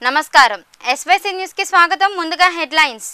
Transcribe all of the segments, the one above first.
నమస్కారం SYC news కి స్వాగతం ముందుగా హెడ్లైన్స్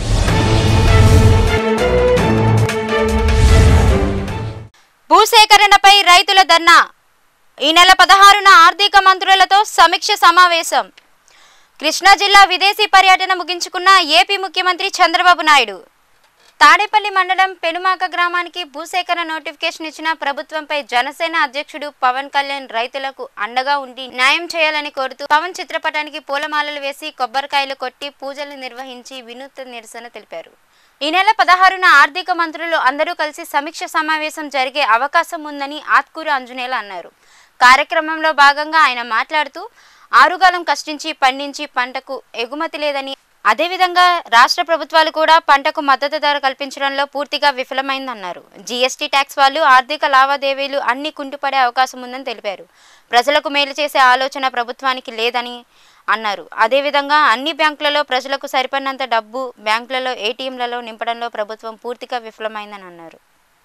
భూసేకరణపై రైతుల ధర్నా ఈ నెల పదహారున ఆర్థిక మంత్రులతో సమీక్ష సమావేశం కృష్ణా జిల్లా విదేశీ పర్యటన ముగించుకున్న ఏపీ ముఖ్యమంత్రి చంద్రబాబు నాయుడు తాడేపల్లి మండలం పెనుమాక గ్రామానికి భూసేకరణ నోటిఫికేషన్ ఇచ్చిన ప్రభుత్వంపై జనసేన అధ్యక్షుడు పవన్ కళ్యాణ్ రైతులకు అండగా ఉండి న్యాయం చేయాలని కోరుతూ పవన్ చిత్రపటానికి పూలమాలలు వేసి కొబ్బరికాయలు కొట్టి పూజలు నిర్వహించి వినూత్న నిరసన తెలిపారు ఈ నెల పదహారున ఆర్థిక మంత్రులు అందరూ కలిసి సమీక్ష సమావేశం జరిగే అవకాశం ఉందని ఆత్కూరు అంజనేల అన్నారు కార్యక్రమంలో భాగంగా ఆయన మాట్లాడుతూ ఆరుగాలం కష్టించి పండించి పంటకు ఎగుమతి లేదని అదేవిధంగా రాష్ట్ర ప్రభుత్వాలు కూడా పంటకు మద్దతు ధర కల్పించడంలో పూర్తిగా విఫలమైందన్నారు జీఎస్టీ ట్యాక్స్ వాళ్ళు ఆర్థిక లావాదేవీలు అన్ని కుంటుపడే అవకాశం ఉందని తెలిపారు ప్రజలకు మేలు చేసే ఆలోచన ప్రభుత్వానికి లేదని అన్నారు అదేవిధంగా అన్ని బ్యాంకులలో ప్రజలకు సరిపడినంత డబ్బు బ్యాంకులలో ఏటీఎంలలో నింపడంలో ప్రభుత్వం పూర్తిగా విఫలమైందని అన్నారు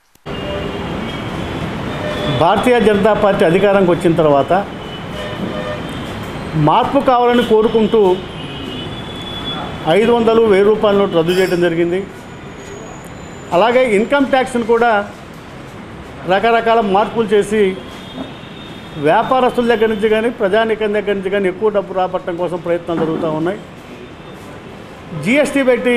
భారతీయ జనతా పార్టీ అధికారంకి వచ్చిన తర్వాత మార్పు కావాలని కోరుకుంటూ ఐదు వందలు వెయ్యి రూపాయల నోటు రద్దు చేయడం జరిగింది అలాగే ఇన్కమ్ ట్యాక్స్ని కూడా రకరకాల మార్పులు చేసి వ్యాపారస్తుల దగ్గర నుంచి కానీ ప్రజానికం దగ్గర నుంచి కానీ ఎక్కువ డబ్బు రాబట్టడం కోసం ప్రయత్నాలు జరుగుతూ ఉన్నాయి జిఎస్టీ పెట్టి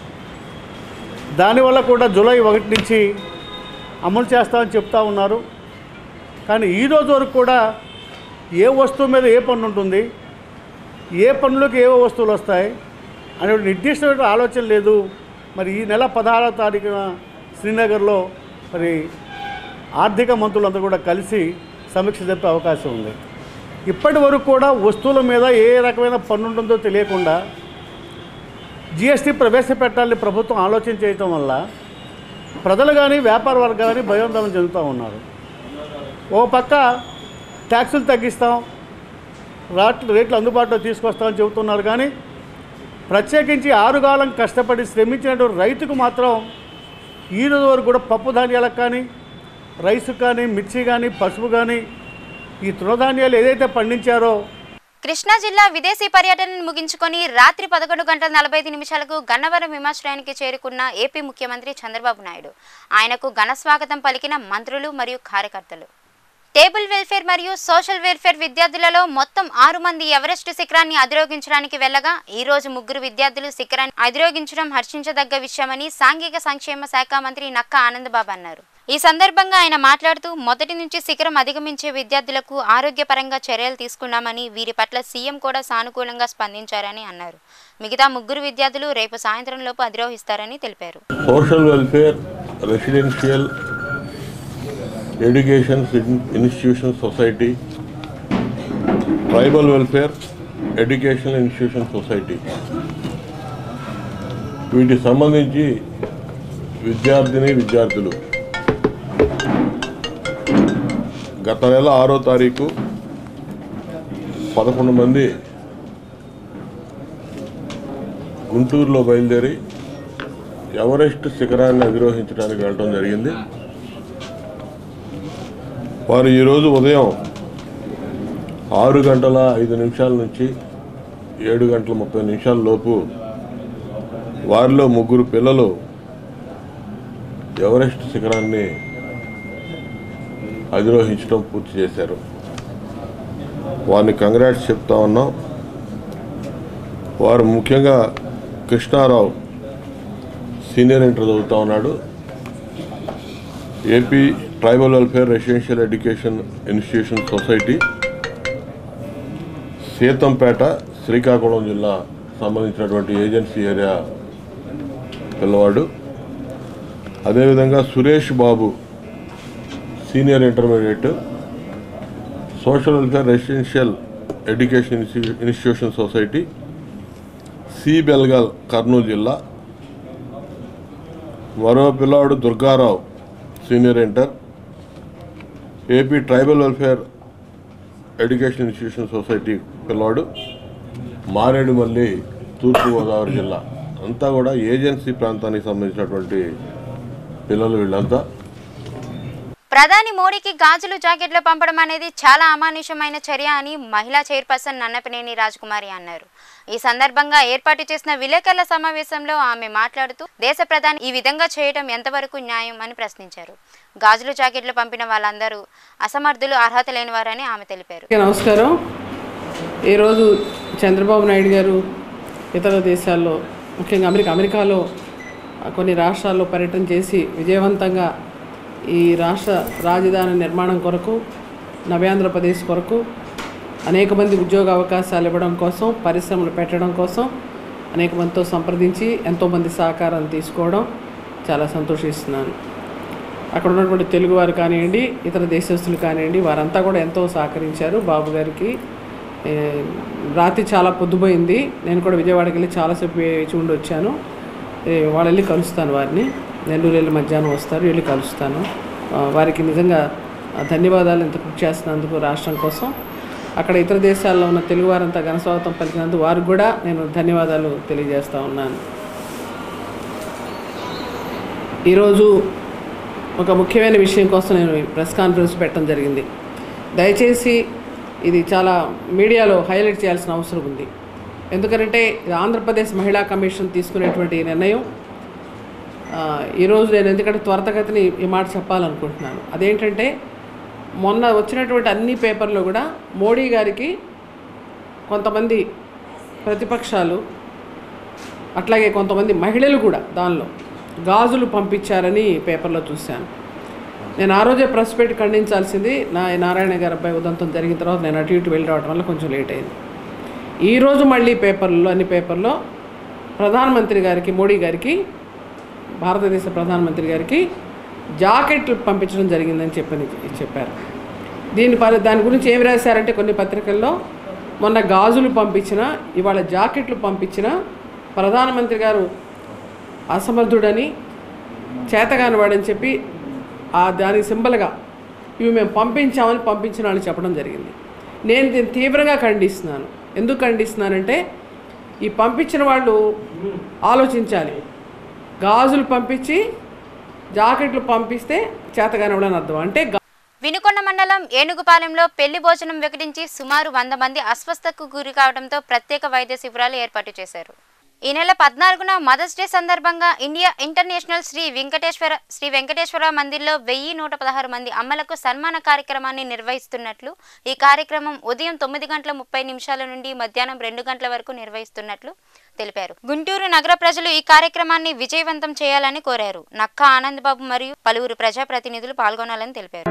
దానివల్ల కూడా జూలై ఒకటి నుంచి అమలు చేస్తామని చెప్తా ఉన్నారు కానీ ఈ రోజు వరకు కూడా ఏ వస్తువు మీద ఏ పన్ను ఉంటుంది ఏ పన్నులకు ఏ వస్తువులు వస్తాయి అనే నిర్దిష్టమైన ఆలోచన లేదు మరి ఈ నెల పదహారవ తారీఖున శ్రీనగర్లో మరి ఆర్థిక మంత్రులందరూ కూడా కలిసి సమీక్ష జరిపే అవకాశం ఉంది ఇప్పటి వరకు కూడా వస్తువుల మీద ఏ రకమైన పన్ను ఉంటుందో తెలియకుండా జిఎస్టీ ప్రవేశపెట్టాలని ప్రభుత్వం ఆలోచన చేయటం వల్ల ప్రజలు కానీ వ్యాపార వర్గాలు కానీ భయోందోళన చెందుతూ ఉన్నారు ఓ పక్క ట్యాక్సులు తగ్గిస్తాం రాట్లు రేట్లు అందుబాటులో తీసుకొస్తామని చెబుతున్నారు కానీ ప్రత్యేకించి ఆరుగాలం కష్టపడి శ్రమించినటువంటి రైతుకు మాత్రం ఈ రోజు వరకు కూడా పప్పు ధాన్యాలకు కానీ రైసు కానీ మిర్చి కానీ పసుపు కానీ ఈ తృణధాన్యాలు ఏదైతే పండించారో కృష్ణా జిల్లా విదేశీ పర్యటనను ముగించుకొని రాత్రి పదకొండు గంటల నలభై ఐదు నిమిషాలకు గన్నవరం విమాశ్రయానికి చేరుకున్న ఏపీ ముఖ్యమంత్రి చంద్రబాబు నాయుడు ఆయనకు ఘన స్వాగతం పలికిన మంత్రులు మరియు కార్యకర్తలు టేబుల్ వెల్ఫేర్ మరియు సోషల్ వెల్ఫేర్ విద్యార్థులలో మొత్తం ఆరు మంది ఎవరెస్ట్ శిఖరాన్ని అధిరోగించడానికి వెళ్ళగా ఈ రోజు ముగ్గురు విద్యార్థులు శిఖరాన్ని అధిరోగించడం హర్షించదగ్గ విషయమని సాంఘిక సంక్షేమ శాఖ మంత్రి నక్క ఆనందబాబు అన్నారు ఈ సందర్భంగా ఆయన మాట్లాడుతూ మొదటి నుంచి శిఖరం అధిగమించే విద్యార్థులకు ఆరోగ్యపరంగా చర్యలు తీసుకున్నామని వీరి పట్ల సీఎం కూడా సానుకూలంగా స్పందించారని అన్నారు మిగతా ముగ్గురు విద్యార్థులు రేపు సాయంత్రం లోపు అధిరోహిస్తారని తెలిపారు social welfare residential education institution society tribal welfare education institution society వీటికి సంబంధించి విద్యార్థిని విద్యార్థులు గత నెల ఆరో తారీఖు పదకొండు మంది గుంటూరులో బయలుదేరి ఎవరెస్ట్ శిఖరాన్ని అధిరోహించడానికి వెళ్ళడం జరిగింది వారు ఈరోజు ఉదయం ఆరు గంటల ఐదు నిమిషాల నుంచి ఏడు గంటల ముప్పై నిమిషాల లోపు వారిలో ముగ్గురు పిల్లలు ఎవరెస్ట్ శిఖరాన్ని అధిరోహించడం పూర్తి చేశారు వారిని కంగ్రాట్స్ చెప్తా ఉన్నాం వారు ముఖ్యంగా కృష్ణారావు సీనియర్ ఇంటర్ చదువుతా ఉన్నాడు AP tribal welfare residential education institution society Seethampeta Srikakulam జిల్లా సంబంధించినటువంటి ఏజెన్సీ ఏరియా పిల్లవాడు అదేవిధంగా Suresh Babu senior intermediate social welfare residential education institution- institution society C Belagal Kurnool జిల్లా మరో పిల్లాడు Durgarao senior inter AP tribal welfare education institution society పిల్లాడు మారేడుమల్లి తూర్పుగోదావరి జిల్లా అంతా కూడా ఏజెన్సీ ప్రాంతానికి సంబంధించినటువంటి పిల్లలు వీళ్ళంతా ప్రధాని మోడీకి గాజులు జాకెట్లు పంపడం అనేది చాలా అమానుషమైన చర్య అని మహిళా చైర్పర్సన్ నన్నపనేని రాజకుమారి అన్నారు ఈ సందర్భంగా ఏర్పాటు చేసిన విలేకరుల సమావేశంలో ఆమె మాట్లాడుతూ దేశ ప్రధాని ఈ విధంగా చేయడం ఎంతవరకు న్యాయం అని ప్రశ్నించారు గాజులు జాకెట్లు పంపిన వాళ్ళందరూ అసమర్థులు అర్హత లేనివారని ఆమె తెలిపారు అందరికీ నమస్కారం ఈరోజు చంద్రబాబు నాయుడు గారు ఇతర దేశాల్లో ముఖ్యంగా అమెరికా అమెరికాలో కొన్ని రాష్ట్రాల్లో పర్యటన చేసి విజయవంతంగా ఈ రాష్ట్ర రాజధాని నిర్మాణం కొరకు నవ్యాంధ్రప్రదేశ్ కొరకు అనేక మంది ఉద్యోగ అవకాశాలు ఇవ్వడం కోసం పరిశ్రమలు పెట్టడం కోసం అనేక మందితో సంప్రదించి ఎంతోమంది సహకారం తీసుకోవడం చాలా సంతోషిస్తున్నాను అక్కడ ఉన్నటువంటి తెలుగువారు కానివ్వండి ఇతర దేశస్తులు కానివ్వండి వారంతా కూడా ఎంతో సహకరించారు బాబు గారికి ఏ, రాత్రి చాలా పొద్దుపోయింది నేను కూడా విజయవాడకి వెళ్ళి చాలాసేపు వేచి ఉండి వచ్చాను ఏ, వాళ్ళు వెళ్ళి కలుస్తాను వారిని నెల్లూరు వెళ్ళి మధ్యాహ్నం వస్తారు వెళ్ళి కలుస్తాను ఆ, వారికి నిజంగా ఆ, ధన్యవాదాలు ఇంత కృషి చేస్తున్నందుకు రాష్ట్రం కోసం అక్కడ ఇతర దేశాల్లో ఉన్న తెలుగు వారంతా ఘనస్వాగతం పలికినందుకు వారికి కూడా నేను ధన్యవాదాలు తెలియజేస్తూ ఉన్నాను ఈరోజు ఒక ముఖ్యమైన విషయం కోసం నేను ఈ ప్రెస్ కాన్ఫరెన్స్ పెట్టడం జరిగింది దయచేసి ఇది చాలా మీడియాలో హైలైట్ చేయాల్సిన అవసరం ఉంది ఎందుకంటే ఇది ఆంధ్రప్రదేశ్ మహిళా కమిషన్ తీసుకునేటువంటి ఈ నిర్ణయం ఆ, ఈరోజు నేను ఎందుకంటే త్వరతగతిని ఈ మాట చెప్పాలనుకుంటున్నాను అదేంటంటే మొన్న వచ్చినటువంటి అన్ని పేపర్లో కూడా మోడీ గారికి కొంతమంది ప్రతిపక్షాలు అట్లాగే కొంతమంది మహిళలు కూడా దానిలో గాజులు పంపించారని పేపర్లో చూశాను నేను ఆ రోజే ప్రెస్ పెట్టి ఖండించాల్సింది నా నారాయణ గారి అబ్బాయి ఉదంతం జరిగిన తర్వాత నేను అటు ఇటు వెళ్ళి రావడం వల్ల కొంచెం లేట్ అయింది ఈరోజు మళ్ళీ పేపర్లో అన్ని పేపర్లో ప్రధానమంత్రి గారికి మోడీ గారికి భారతదేశ ప్రధానమంత్రి గారికి జాకెట్లు పంపించడం జరిగిందని చెప్పని చెప్పారు దీని పరి దాని గురించి ఏమి రాశారంటే కొన్ని పత్రికల్లో మొన్న గాజులు పంపించిన ఇవాళ జాకెట్లు పంపించిన ప్రధానమంత్రి గారు అసమర్థుడని చేతగాని వాడని చెప్పి ఆ దానికి సింబల్గా ఇవి మేము పంపించామని పంపించిన వాళ్ళు చెప్పడం జరిగింది నేను దీన్ని తీవ్రంగా ఖండిస్తున్నాను ఎందుకు ఖండిస్తున్నానంటే ఈ పంపించిన వాళ్ళు ఆలోచించాలి గాజులు పంపించి జాకెట్లు పంపిస్తే చేతగానివ్వడని అర్థం అంటే గా- వినుకొండ మండలం ఏనుగుపాలెంలో పెళ్లి భోజనం వికటించి సుమారు వంద మంది అస్వస్థతకు గురి కావడంతో ప్రత్యేక వైద్య శిబిరాలు ఏర్పాటు చేశారు ఈ నెల పద్నాలుగున మదర్స్ డే సందర్భంగా ఇండియా ఇంటర్నేషనల్ శ్రీ వెంకటేశ్వర శ్రీ వెంకటేశ్వర మందిర్లో వెయ్యి నూట పదహారు మంది అమ్మలకు సన్మాన కార్యక్రమాన్ని నిర్వహిస్తున్నట్లు ఈ కార్యక్రమం ఉదయం తొమ్మిది గంటల ముప్పై నిమిషాల నుండి మధ్యాహ్నం రెండు గంటల వరకు నిర్వహిస్తున్నట్లు తెలిపారు గుంటూరు నగర ప్రజలు ఈ కార్యక్రమాన్ని విజయవంతం చేయాలని కోరారు నక్క ఆనందబాబు మరియు పలువురు ప్రజాప్రతినిధులు పాల్గొనాలని తెలిపారు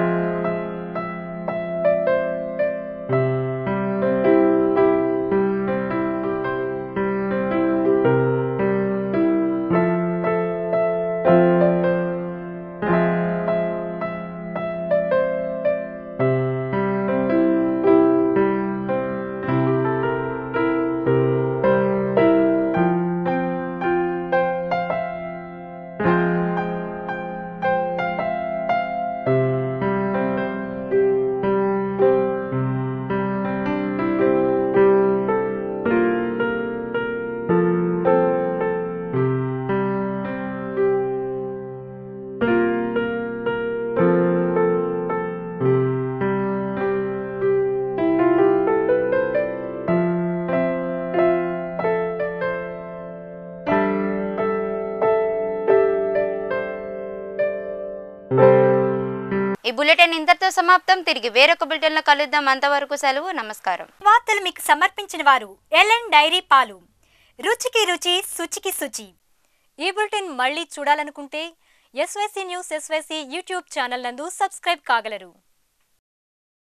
ఈ బులెటిన్ ఇంతటితో సమాప్తం తిరిగి వేరొక బులెటిన్లో కలుద్దాం అంతవరకు సెలవు నమస్కారం వార్తలు మీకు సమర్పించిన వారు ఎల్ఎన్ డైరీ పాలు రుచికి రుచి శుచికి శుచి ఈ బులెటిన్ మళ్ళీ చూడాలనుకుంటే SYC news SYC YouTube channel నందు సబ్స్క్రైబ్ కాగలరు